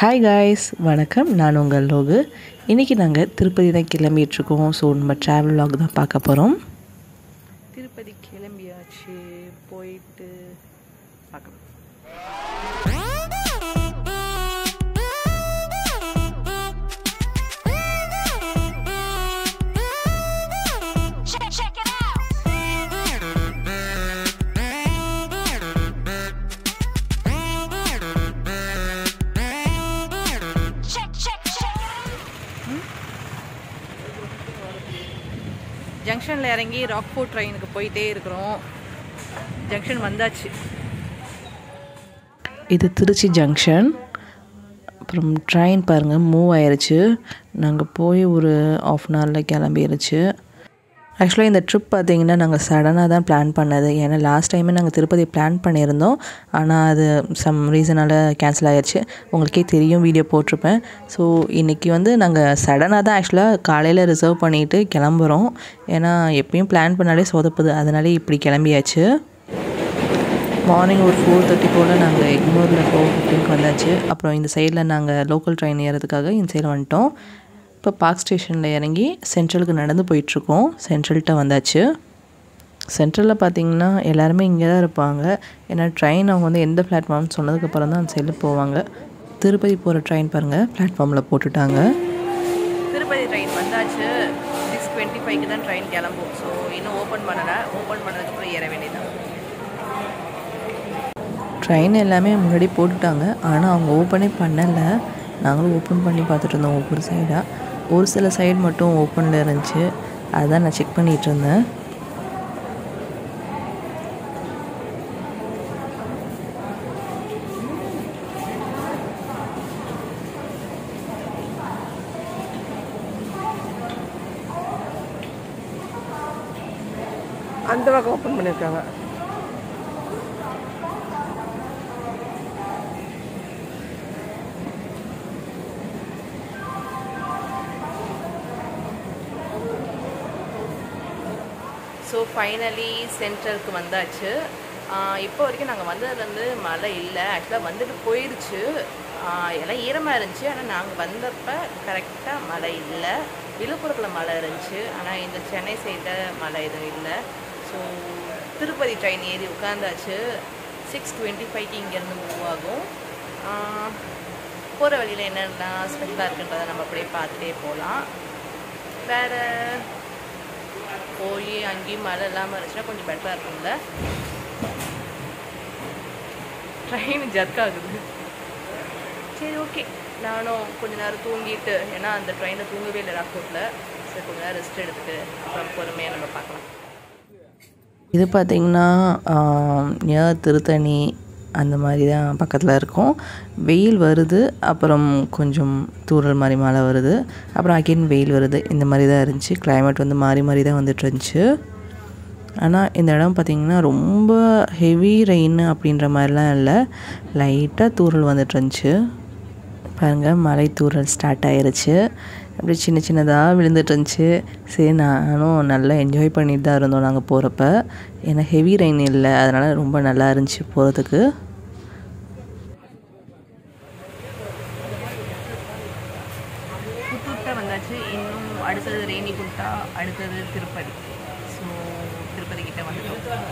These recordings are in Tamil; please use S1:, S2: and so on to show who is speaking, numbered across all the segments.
S1: ஹாய் காய்ஸ் வணக்கம் நான் உங்கள் லோகு இன்றைக்கி நாங்கள் திருப்பதி தான் கிளம்பிகிட்ருக்கோம் ஸோ நம்ம ட்ராவல் லாக் தான் பார்க்க போகிறோம் திருப்பதி கிளம்பியாச்சு போயிட்டு பார்க்கலாம்
S2: Check, check it out. Check, check, check.
S3: ஜங்ஷனில் இறங்கி ராக்ஃபோர்ட் ட்ரெயினுக்கு போயிட்டே இருக்கிறோம் ஜங்ஷன் வந்தாச்சு
S1: இது திருச்சி ஜங்ஷன் அப்புறம் ட்ரெயின் பாருங்கள் மூவ் ஆயிருச்சு நாங்கள் போய் ஒரு ஆஃப் அன் ஹவரில் கிளம்பிருச்சு ஆக்சுவலாக இந்த ட்ரிப் பார்த்தீங்கன்னா நாங்கள் சடனாக தான் பிளான் பண்ணது ஏன்னா லாஸ்ட் டைமே நாங்கள் திருப்பதி பிளான் பண்ணியிருந்தோம் ஆனால் அது சம் ரீசனால் கேன்சல் ஆயிடுச்சு உங்களுக்கே தெரியும் வீடியோ போட்டிருப்பேன் ஸோ இன்றைக்கி வந்து நாங்கள் சடனாக தான் ஆக்சுவலாக காலையில் ரிசர்வ் பண்ணிவிட்டு கிளம்புறோம் ஏன்னா எப்பயும் பிளான் பண்ணாலே சொதப்புது அதனாலே இப்படி கிளம்பியாச்சு மார்னிங் ஒரு ஃபோர் தேர்ட்டி போல் நாங்கள் எக்மோரில் ஃபோர் ஃபிஃப்டீனுக்கு வந்தாச்சு அப்புறம் இந்த சைடில் நாங்கள் லோக்கல் ட்ரெயின் ஏறதுக்காக இந்த சைடு வந்துட்டோம் இப்போ பார்க் ஸ்டேஷனில் இறங்கி சென்ட்ரலுக்கு நடந்து போயிட்டுருக்கோம் சென்ட்ரல்கிட்ட வந்தாச்சு சென்ட்ரலில் பார்த்தீங்கன்னா எல்லாருமே இங்கே தான் இருப்பாங்க ஏன்னா ட்ரெயின் அவங்க வந்து எந்த பிளாட்ஃபார்ம்னு சொன்னதுக்கப்புறம் தான் அந்த சைடில் போவாங்க திருப்பதி போகிற ட்ரெயின் பாருங்கள் பிளாட்ஃபார்மில் போட்டுட்டாங்க
S3: திருப்பதி ட்ரெயின் வந்தாச்சு சிக்ஸ் டுவெண்ட்டி ஃபைவ்க்கு தான் ட்ரெயின் கிளம்பும் ஸோ இன்னும் ஓப்பன் பண்ணலை ஓப்பன் பண்ணதுக்கப்புறம் ஏற வேண்டியதான்
S1: ட்ரெயின் எல்லாமே முன்னாடி போட்டுட்டாங்க ஆனால் அவங்க ஓப்பனே பண்ணலை நாங்களும் ஓப்பன் பண்ணி பார்த்துட்டு இருந்தோம் ஒவ்வொரு சைடாக ஒரு சில சைடு மட்டும் ஓப்பனில் இருந்துச்சு அதுதான் நான் செக் பண்ணிகிட்டு இருந்தேன்
S3: அந்த பக்கம் ஓப்பன் பண்ணியிருக்காங்க ஸோ ஃபைனலி சென்ட்ரலுக்கு வந்தாச்சு ஆஹ் இப்போ வரைக்கும் நாங்கள் வந்ததுலேருந்து மழை இல்லை ஆக்சுவலாக வந்துட்டு போயிடுச்சு ஆஹ் எல்லாம் ஈரமாக இருந்துச்சு ஆனால் நாங்கள் வந்தப்போ கரெக்டாக மழை இல்லை விழுப்புரத்தில் மழை இருந்துச்சு ஆனால் இந்த சென்னை சைடில் மழை எதுவும் இல்லை ஸோ திருப்பதி ட்ரெயின் ஏறி உட்காந்தாச்சு சிக்ஸ் டுவெண்ட்டி ஃபைவ்க்கு இங்கேருந்து மூவ் ஆகும் போகிற வழியில் என்னென்னலாம் ஸ்பெஷலாக இருக்குன்றதை நம்ம அப்படியே பார்த்துட்டே போகலாம் வேறு போய் அங்கேயும் மழை இல்லாமல் இருந்துச்சுன்னா கொஞ்சம் பெட்டராக இருக்கும்ல ட்ரெயின் ஜர்க் ஆகுது சரி ஓகே நானும் கொஞ்ச நேரம் தூங்கிட்டு ஏன்னா அந்த ட்ரெயினில் தூங்கவே இல்லை ராக்போர்ட்டில் சரி கொஞ்ச நேரம் ரெஸ்ட் எடுத்துட்டு அப்புறம் பொறுமையாக நம்ம பார்க்கலாம்
S1: இது பார்த்திங்கன்னா நியர் திருத்தணி அந்த மாதிரி தான் பக்கத்தில் இருக்கும் வெயில் வருது அப்புறம் கொஞ்சம் தூறல் மாதிரி மழை வருது அப்புறம் அகைன் வெயில் வருது இந்த மாதிரி தான் இருந்துச்சு climate வந்து மாறி மாறி தான் வந்துட்டு இருந்துச்சு ஆனால் இந்த இடம் பார்த்திங்கன்னா ரொம்ப ஹெவி ரெயின் அப்படின்ற மாதிரிலாம் இல்லை லைட்டாக தூறல் வந்துட்டு இருந்துச்சு பாருங்கள் மழை தூறல் ஸ்டார்ட் ஆயிருச்சு அப்படி சின்ன சின்னதாக விழுந்துட்டு இருந்துச்சு சரி நானும் நல்லா என்ஜாய் பண்ணிட்டு தான் இருந்தோம் நாங்கள் போகிறப்ப ஏன்னா ஹெவி ரெயின் இல்லை அதனால் ரொம்ப நல்லா இருந்துச்சு போகிறதுக்கு
S3: புத்தூர்கிட்ட வந்தாச்சு இன்னும் அடுத்தது ரேணிகுண்டா அடுத்தது திருப்பதி ஸோ திருப்பதி கிட்ட வந்துட்டோம்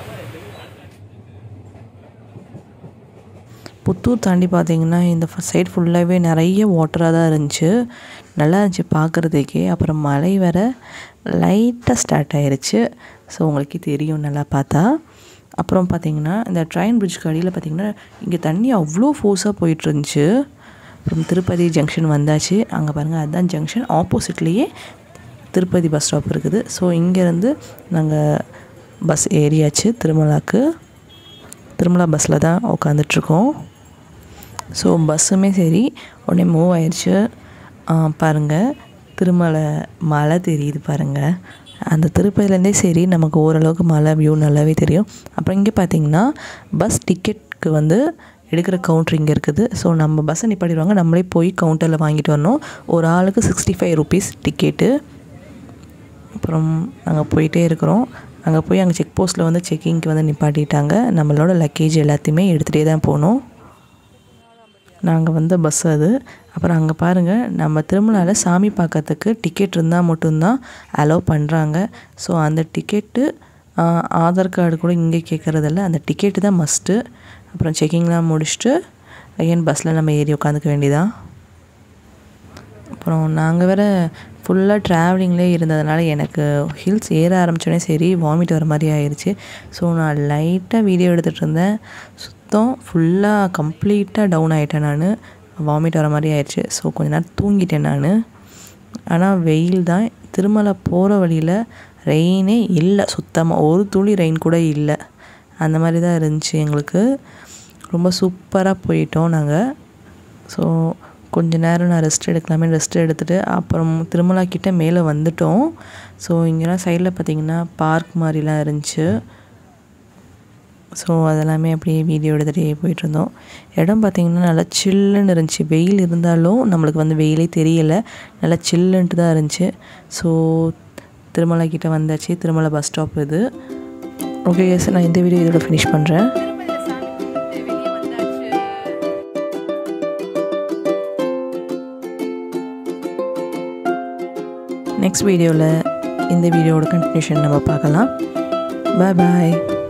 S1: புத்தூர் தாண்டி பார்த்தீங்கன்னா இந்த சைடு ஃபுல்லாகவே நிறைய வாட்டராக தான் இருந்துச்சு நல்லா இருந்துச்சு பார்க்குறதுக்கே அப்புறம் மழை வர லைட்டாக ஸ்டார்ட் ஆயிருச்சு ஸோ உங்களுக்கே தெரியும் நல்லா பார்த்தா அப்புறம் பார்த்தீங்கன்னா இந்த ட்ரெயின் பிரிட்ஜ்க்கு அடியில் பார்த்தீங்கன்னா இங்கே தண்ணி அவ்வளோ ஃபோர்ஸாக போயிட்டு இருந்துச்சு அப்புறம் திருப்பதி ஜங்ஷன் வந்தாச்சு அங்கே பாருங்கள் அதுதான் ஜங்ஷன் ஆப்போசிட்லேயே திருப்பதி பஸ் ஸ்டாப் இருக்குது ஸோ இங்கேருந்து நாங்கள் பஸ் ஏறியாச்சு திருமலாக்கு திருமலா பஸ்ஸில் தான் உட்காந்துட்ருக்கோம் ஸோ பஸ்ஸுமே சரி உடனே மூவ் ஆயிடுச்சு பாருங்கள் திருமலை மலை தெரியுது பாருங்கள் அந்த திருப்பதிலேருந்தே சரி நமக்கு ஓரளவுக்கு மலை வியூ நல்லாவே தெரியும் அப்புறம் இங்கே பார்த்தீங்கன்னா பஸ் டிக்கெட்டுக்கு வந்து எடுக்கிற கவுண்டர் இங்கே இருக்குது ஸோ நம்ம பஸ்ஸை நிப்பாட்டிடுவாங்க நம்மளே போய் கவுண்டரில் வாங்கிட்டு வரணும் ஒரு ஆளுக்கு சிக்ஸ்டி ஃபைவ் ருபீஸ் டிக்கெட்டு அப்புறம் நாங்கள் போயிட்டே இருக்கிறோம் அங்கே போய் அங்கே செக் போஸ்ட்டில் வந்து செக்கிங்க்கு வந்து நிப்பாட்டிட்டாங்க நம்மளோட லக்கேஜ் எல்லாத்தையுமே எடுத்துகிட்டே தான் போகணும் நாங்கள் வந்த பஸ் அது அப்புறம் அங்கே பாருங்கள் நம்ம திருமலாவில் சாமி பார்க்கறதுக்கு டிக்கெட் இருந்தால் மட்டும்தான் அலோவ் பண்ணுறாங்க ஸோ அந்த டிக்கெட்டு ஆதார் கார்டு கூட இங்கே கேட்குறதில்ல அந்த டிக்கெட்டு தான் மஸ்ட்டு அப்புறம் செக்கிங்லாம் முடிச்சுட்டு அகைன் பஸ்ஸில் நம்ம ஏறி உட்காந்துக்க வேண்டியதான் அப்புறம் நாங்கள் வேறு ஃபுல்லாக ட்ராவலிங்லேயே இருந்ததுனால எனக்கு ஹில்ஸ் ஏற ஆரம்பித்தோடனே சரி வாமிட் வர மாதிரி ஆயிடுச்சு ஸோ நான் லைட்டாக வீடியோ எடுத்துகிட்டு இருந்தேன் சுத்தம் ஃபுல்லாக கம்ப்ளீட்டாக டவுன் ஆகிட்டேன் நான் வாமிட் வர மாதிரி ஆயிடுச்சு ஸோ கொஞ்ச நேரம் தூங்கிட்டேன் நான் ஆனால் வெயில் தான் திருமலை போகிற வழியில் ரெயினே இல்லை சுத்தமாக ஒரு துளி ரெயின் கூட இல்லை அந்த மாதிரி தான் இருந்துச்சு எங்களுக்கு ரொம்ப சூப்பராக போயிட்டோம் நாங்கள் ஸோ கொஞ்ச நேரம் நான் ரெஸ்ட் எடுக்கலாமே ரெஸ்ட் எடுத்துகிட்டு அப்புறம் திருமலா கிட்ட மேலே வந்துட்டோம் ஸோ இங்கெல்லாம் சைடில் பார்த்தீங்கன்னா பார்க் மாதிரிலாம் இருந்துச்சு ஸோ அதெல்லாமே அப்படியே வீடியோ எடுத்துகிட்டே போயிட்டு இருந்தோம் இடம் பார்த்திங்கன்னா நல்லா சில்லுன்னு இருந்துச்சு வெயில் இருந்தாலும் நம்மளுக்கு வந்து வெயிலே தெரியலை நல்லா சில்லுன்ட்டு தான் இருந்துச்சு ஸோ திருமலை கிட்ட வந்தாச்சு திருமலை பஸ் ஸ்டாப் இது ஓகே சார் நான் இந்த வீடியோ இதோட ஃபினிஷ் பண்ணுறேன் நெக்ஸ்ட் வீடியோவில் இந்த வீடியோவோட கண்டினியூஷன் நம்ம பார்க்கலாம் பாய் பாய்